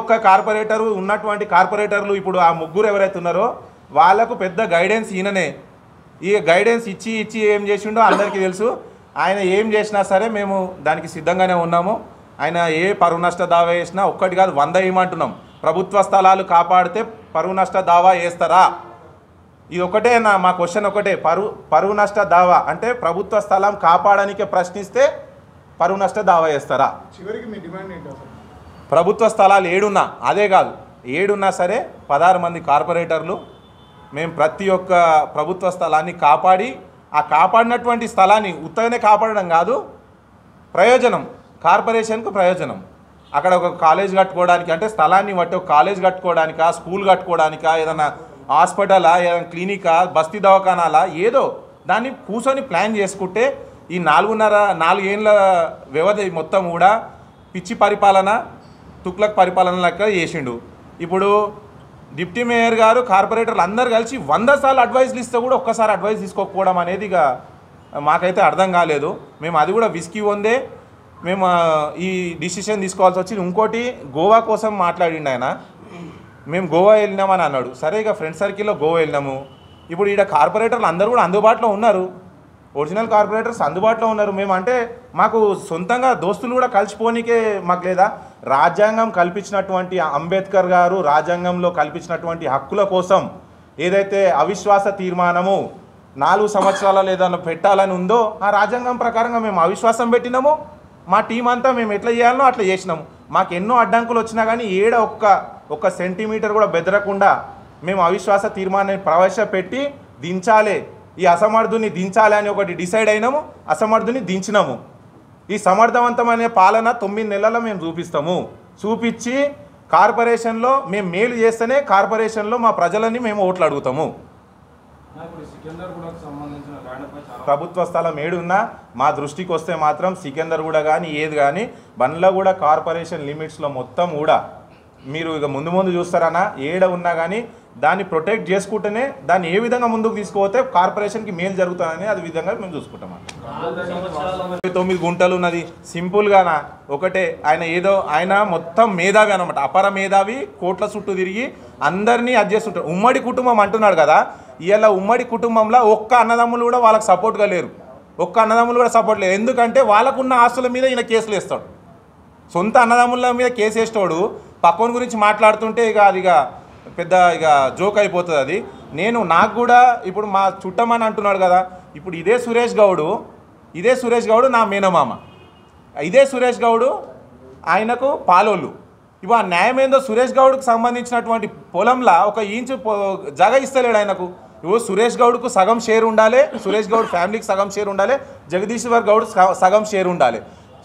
ఒక్క కార్పొరేటరు ఉన్నటువంటి కార్పొరేటర్లు ఇప్పుడు ఆ ముగ్గురు ఎవరైతే ఉన్నారో వాళ్ళకు పెద్ద గైడెన్స్ ఈయననే ఈ గైడెన్స్ ఇచ్చి ఇచ్చి ఏం చేసిండో అందరికీ తెలుసు ఆయన ఏం చేసినా సరే మేము దానికి సిద్ధంగానే ఉన్నాము ఆయన ఏ పరువు నష్ట దావా వేసినా ఒక్కటి కాదు వంద ఏమంటున్నాం ప్రభుత్వ స్థలాలు కాపాడితే పరువు నష్ట దావా వేస్తారా ఇది ఒకటే నా మా క్వశ్చన్ ఒకటే పరువు పరువు నష్ట దావా అంటే ప్రభుత్వ స్థలం కాపాడనికే ప్రశ్నిస్తే పరువు నష్ట దావా వేస్తారా చివరికి మీ డిమాండ్ ఏంటి అసలు ప్రభుత్వ స్థలాలు ఏడున్నా అదే కాదు ఏడున్నా సరే పదహారు మంది కార్పొరేటర్లు మేము ప్రతి ఒక్క ప్రభుత్వ స్థలాన్ని కాపాడి ఆ కాపాడినటువంటి స్థలాన్ని ఉత్తగానే కాపాడడం కాదు ప్రయోజనం కార్పొరేషన్కు ప్రయోజనం అక్కడ ఒక కాలేజ్ కట్టుకోవడానికి అంటే స్థలాన్ని బట్టి ఒక కాలేజ్ కట్టుకోవడానికా స్కూల్ కట్టుకోవడానికా ఏదైనా హాస్పిటలా ఏదైనా క్లినికా బస్తీ దవాఖానాలా ఏదో దాన్ని కూర్చొని ప్లాన్ చేసుకుంటే ఈ నాలుగున్నర నాలుగేళ్ళ వ్యవధి మొత్తం కూడా పిచ్చి పరిపాలన తుక్లక్ పరిపాలన లెక్క చేసిండు ఇప్పుడు డిప్టీ మేయర్ గారు కార్పొరేటర్లు అందరు కలిసి వంద సార్లు అడ్వైస్లు ఇస్తే కూడా ఒక్కసారి అడ్వైస్ తీసుకోకపోవడం అనేది ఇక మాకైతే అర్థం కాలేదు మేము అది కూడా విస్కీ ఉందే మేము ఆ, ఈ డిసిషన్ తీసుకోవాల్సి వచ్చింది ఇంకోటి గోవా కోసం మాట్లాడిండు ఆయన మేము గోవా వెళ్ళినామని అన్నాడు సరే ఇక ఫ్రెండ్ సర్కిల్లో గోవా వెళ్ళినాము ఇప్పుడు ఈడ కార్పొరేటర్లు అందరూ కూడా అందుబాటులో ఉన్నారు ఒరిజినల్ కార్పొరేటర్స్ అందుబాటులో ఉన్నారు మేము అంటే మాకు సొంతంగా దోస్తులు కూడా కలిసిపోనీకే మాకు లేదా రాజ్యాంగం కల్పించినటువంటి అంబేద్కర్ గారు రాజ్యాంగంలో కల్పించినటువంటి హక్కుల కోసం ఏదైతే అవిశ్వాస తీర్మానము నాలుగు సంవత్సరాల ఏదైనా పెట్టాలని ఉందో ఆ రాజ్యాంగం ప్రకారంగా మేము అవిశ్వాసం పెట్టినాము మా టీం అంతా మేము ఎట్లా చేయాలనో అట్లా చేసినాము మాకు ఎన్నో అడ్డంకులు వచ్చినా కానీ ఏడ ఒక్క ఒక్క సెంటీమీటర్ కూడా బెదరకుండా మేము అవిశ్వాస తీర్మానాన్ని ప్రవేశపెట్టి దించాలి ఈ అసమర్థుని దించాలి అని ఒకటి డిసైడ్ అయినాము అసమర్థుని దించినాము ఈ సమర్థవంతమైన పాలన తొమ్మిది నెలల్లో మేము చూపిస్తాము చూపించి కార్పొరేషన్లో మేము మేలు చేస్తేనే కార్పొరేషన్లో మా ప్రజలని మేము ఓట్లు అడుగుతాము ఇప్పుడు సికిందర్ కూడా సంబంధించిన ల్యాండ్పై చాలా ప్రభుత్వ స్థలం ఏడున్నా మా దృష్టికి వస్తే మాత్రం సికిందర్ కూడా కానీ ఏది కానీ బండ్ల కూడా కార్పొరేషన్ లిమిట్స్లో మొత్తం కూడా మీరు ఇక ముందు ముందు చూస్తారన్నా ఏడ ఉన్నా కానీ దాన్ని ప్రొటెక్ట్ చేసుకుంటేనే దాన్ని ఏ విధంగా ముందుకు తీసుకుపోతే కార్పొరేషన్కి మేలు జరుగుతుందని అది విధంగా మేము చూసుకుంటాం ఇరవై తొమ్మిది గుంటలు ఉన్నది సింపుల్గానా ఒకటే ఆయన ఏదో ఆయన మొత్తం మేధావి అనమాట అపర మేధావి కోట్ల చుట్టూ తిరిగి అందరినీ అది చేస్తుంటారు ఉమ్మడి కుటుంబం అంటున్నాడు కదా ఇవాళ ఉమ్మడి కుటుంబంలో ఒక్క అన్నదమ్ములు కూడా వాళ్ళకి సపోర్ట్గా లేరు ఒక్క అన్నదమ్ములు కూడా సపోర్ట్ లేరు ఎందుకంటే వాళ్ళకున్న ఆస్తుల మీద ఈయన కేసులు వేస్తాడు సొంత అన్నదమ్ముల మీద కేసు వేసేటోడు పక్కన గురించి మాట్లాడుతుంటే ఇక అది ఇక పెద్ద ఇక జోక్ అయిపోతుంది అది నేను నాకు కూడా ఇప్పుడు మా చుట్టమని అంటున్నాడు కదా ఇప్పుడు ఇదే సురేష్ గౌడు ఇదే సురేష్ గౌడు నా మేనమామ ఇదే సురేష్ గౌడు ఆయనకు పాలోళ్ళు ఇప్పుడు ఆ న్యాయం ఏందో సురేష్ గౌడ్కు సంబంధించినటువంటి పొలంలో ఒక ఇంచు పొ- జగ ఇస్తలేడు ఆయనకు ఇప్పుడు సురేష్ గౌడ్కు సగం షేర్ ఉండాలి సురేష్ గౌడ్ ఫ్యామిలీకి సగం షేర్ ఉండాలి జగదీశ్వర్ గౌడ్ సగ- సగం షేర్ ఉండాలి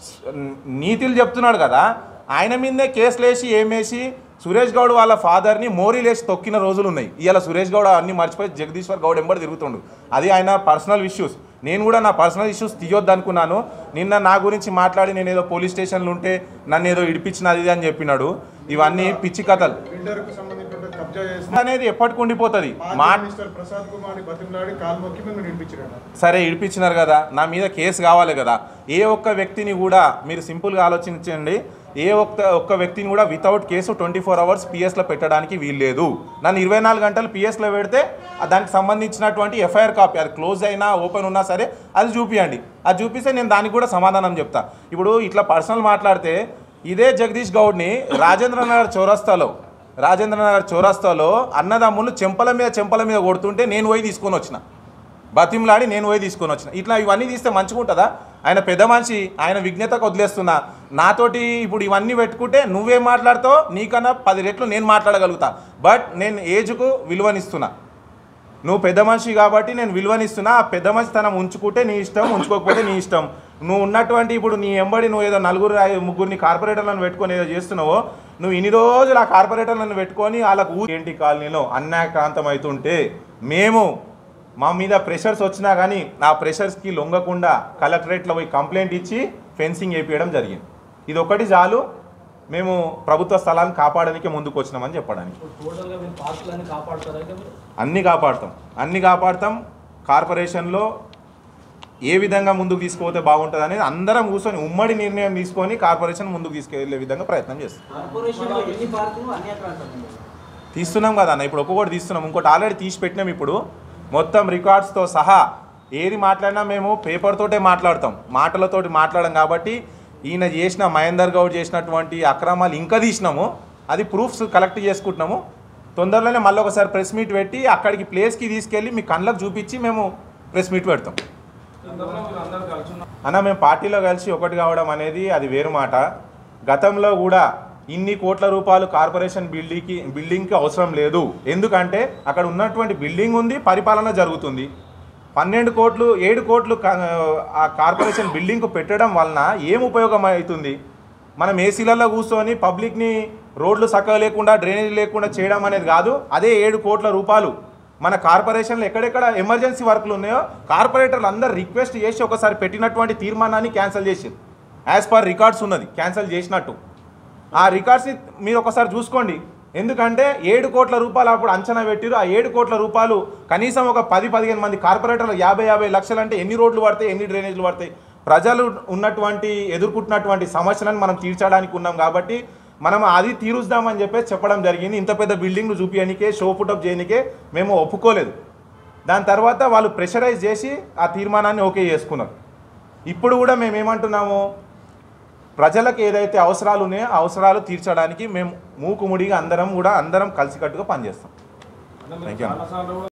నీతులు చెప్తున్నాడు కదా ఆయన మీదే కేసులు వేసి ఏమేసి సురేష్ గౌడ్ వాళ్ళ ఫాదర్ని మోరీలు వేసి తొక్కిన రోజులు ఉన్నాయి ఇవాళ సురేష్ గౌడ్ అన్ని మర్చిపోయి జగదీశ్వర్ గౌడ్ ఎంబడి తిరుగుతుండు అది ఆయన పర్సనల్ ఇష్యూస్ నేను కూడా నా పర్సనల్ ఇష్యూస్ తీయొద్దు అనుకున్నాను నిన్న నా గురించి మాట్లాడి నేను ఏదో పోలీస్ స్టేషన్లు ఉంటే నన్ను ఏదో ఇడిపించినది ఇది అని చెప్పినాడు ఇవన్నీ పిచ్చి కథలు బిల్డర్ కు సంబంధించిన కబ్జా చేసిన అనేది ఎప్పటికి ఉండిపోతుంది మాజీ మా మినిస్టర్ ప్రసాద్ కుమార్ బతిమలాడి కాలు మొక్కి మేము నిడిపించారు సరే ఇడిపించినారు కదా నా మీద కేసు కావాలి కదా ఏ ఒక్క వ్యక్తిని కూడా మీరు సింపుల్గా ఆలోచించండి ఏ ఒక్క ఒక్క వ్యక్తిని కూడా without case twenty four hours పిఎస్లో పెట్టడానికి వీల్లేదు నన్ను ఇరవై నాలుగు గంటలు పిఎస్లో పెడితే ఆ దానికి సంబంధించినటువంటి ఎఫ్ఐఆర్ కాపీ అది క్లోజ్ అయినా ఓపెన్ ఉన్నా సరే అది చూపియండి అది చూపిస్తే నేను దానికి కూడా సమాధానం చెప్తా ఇప్పుడు ఇట్లా పర్సనల్ మాట్లాడితే ఇదే జగదీష్ గౌడ్ని రాజేంద్ర నగర్ చౌరస్తాలో రాజేంద్ర నగర్ చౌరస్తాలో అన్నదమ్ములు చెంపల మీద చెంపల మీద కొడుతుంటే నేను పోయి తీసుకొని వచ్చిన బతిమలాడి నేను పోయి తీసుకొని వచ్చిన ఇట్లా ఇవన్నీ తీస్తే మంచిగా ఉంటుందా ఆయన పెద్ద మనిషి ఆయన విజ్ఞతకు వదిలేస్తున్నా నాతోటి ఇప్పుడు ఇవన్నీ పెట్టుకుంటే నువ్వేం మాట్లాడుతావు నీకన్నా పది రెట్లు నేను మాట్లాడగలుగుతా బట్ నేను ఏజ్కు విలువనిస్తున్నా నువ్వు పెద్ద మనిషి కాబట్టి నేను విలువనిస్తున్నా ఆ పెద్ద మనిషి తనం ఉంచుకుంటే నీ ఇష్టం ఉంచుకోకపోతే నీ ఇష్టం నువ్వు ఉన్నటువంటి ఇప్పుడు నీ ఎంబడి నువ్వు ఏదో నలుగురు ఐ- ముగ్గురిని కార్పొరేటర్లను పెట్టుకొని ఏదో చేస్తున్నావో నువ్వు ఇన్ని రోజులు ఆ కార్పొరేటర్లను పెట్టుకొని వాళ్ళకు ఊ- ఏంటి కాలనీలో అన్యాక్రాంతం అవుతుంటే మేము మా మీద ప్రెషర్స్ వచ్చినా కానీ ఆ ప్రెషర్స్కి లొంగకుండా కలెక్టరేట్లో పోయి కంప్లైంట్ ఇచ్చి ఫెన్సింగ్ వేపించడం జరిగింది ఇది ఒకటి చాలు మేము ప్రభుత్వ స్థలాన్ని కాపాడడానికి ముందుకు వచ్చినామని చెప్పడానికి టోటల్గా మీరు పార్కులన్నీ కాపాడుతారా అయితే మీరు అన్నీ కాపాడతాం అన్నీ కాపాడతాం కార్పొరేషన్లో ఏ విధంగా ముందుకు తీసుకుపోతే బాగుంటుంది అనేది అందరం కూర్చొని ఉమ్మడి నిర్ణయం తీసుకొని కార్పొరేషన్ ముందుకు తీసుకెళ్లే విధంగా ప్రయత్నం చేస్తాం కార్పొరేషన్లో ఎన్ని పార్కులు అన్ని ఎక్కడ అంటారు తీస్తున్నాం కదా అన్న ఇప్పుడు ఒక్కొక్కటి తీస్తున్నాం ఇంకోటి ఆల్రెడీ తీసి పెట్టినాం ఇప్పుడు మొత్తం రికార్డ్స్తో సహా ఏది మాట్లాడినా మేము పేపర్ తోటే మాట్లాడతాం మాటలతోటి మాట్లాడడం కాబట్టి ఈయన చేసిన మహేందర్ గౌడ్ చేసినటువంటి అక్రమాలు ఇంకా తీసినాము అది ప్రూఫ్స్ కలెక్ట్ చేసుకుంటున్నాము తొందరలోనే మళ్ళీ ఒకసారి ప్రెస్ మీట్ పెట్టి అక్కడికి ప్లేస్కి తీసుకెళ్ళి మీ కళ్ళకు చూపించి మేము ప్రెస్ మీట్ పెడతాం అందరిలో మీరు అందరు కలిసి ఉన్నారు అన్న మేము పార్టీలో కలిసి ఒకటి కావడం అనేది అది వేరు మాట గతంలో కూడా ఇన్ని కోట్ల రూపాయలు కార్పొరేషన్ బిల్డింగ్కి బిల్డింగ్కి అవసరం లేదు ఎందుకంటే అక్కడ ఉన్నటువంటి బిల్డింగ్ ఉంది పరిపాలన జరుగుతుంది పన్నెండు కోట్లు ఏడు కోట్లు క- ఆ కార్పొరేషన్ బిల్డింగ్కు పెట్టడం వలన ఏం ఉపయోగం అవుతుంది మనం ఏసీలలో కూర్చొని పబ్లిక్ని రోడ్లు చక్కగా లేకుండా డ్రైనేజ్ లేకుండా చేయడం అనేది కాదు అదే ఏడు కోట్ల రూపాయలు మన కార్పొరేషన్లో ఎక్కడెక్కడ ఎమర్జెన్సీ వర్క్లు ఉన్నాయో కార్పొరేటర్లు అందరు రిక్వెస్ట్ చేసి ఒకసారి పెట్టినటువంటి తీర్మానాన్ని క్యాన్సిల్ చేసారు యాజ్ పర్ రికార్డ్స్ ఉన్నది క్యాన్సిల్ చేసినట్టు ఆ రికార్డ్స్ని మీరు ఒకసారి చూసుకోండి ఎందుకంటే ఏడు కోట్ల రూపాయలు అప్పుడు అంచనా పెట్టిరు ఆ ఏడు కోట్ల రూపాయలు కనీసం ఒక పది పదిహేను మంది కార్పొరేటర్లు యాభై యాభై లక్షలు అంటే ఎన్ని రోడ్లు పడతాయి ఎన్ని డ్రైనేజ్లు పడతాయి ప్రజలు ఉన్నటువంటి ఎదుర్కొంటున్నటువంటి సమస్యలను మనం తీర్చడానికి ఉన్నాం కాబట్టి మనం అది తీరుద్దామని చెప్పేసి చెప్పడం జరిగింది ఇంత పెద్ద బిల్డింగ్ను చూపించడానికే షో పుటప్ చేయడానికే మేము ఒప్పుకోలేదు దాని తర్వాత వాళ్ళు ప్రెషరైజ్ చేసి ఆ తీర్మానాన్ని ఓకే చేసుకున్నారు ఇప్పుడు కూడా మేము ఏమంటున్నాము ప్రజలకు ఏదైతే అవసరాలు ఉన్నాయో ఆ అవసరాలు తీర్చడానికి మేము మూకుముడిగా అందరం కూడా అందరం కలిసికట్టుగా పనిచేస్తాం అంటే మీరు Thank you. చాలాసార్లు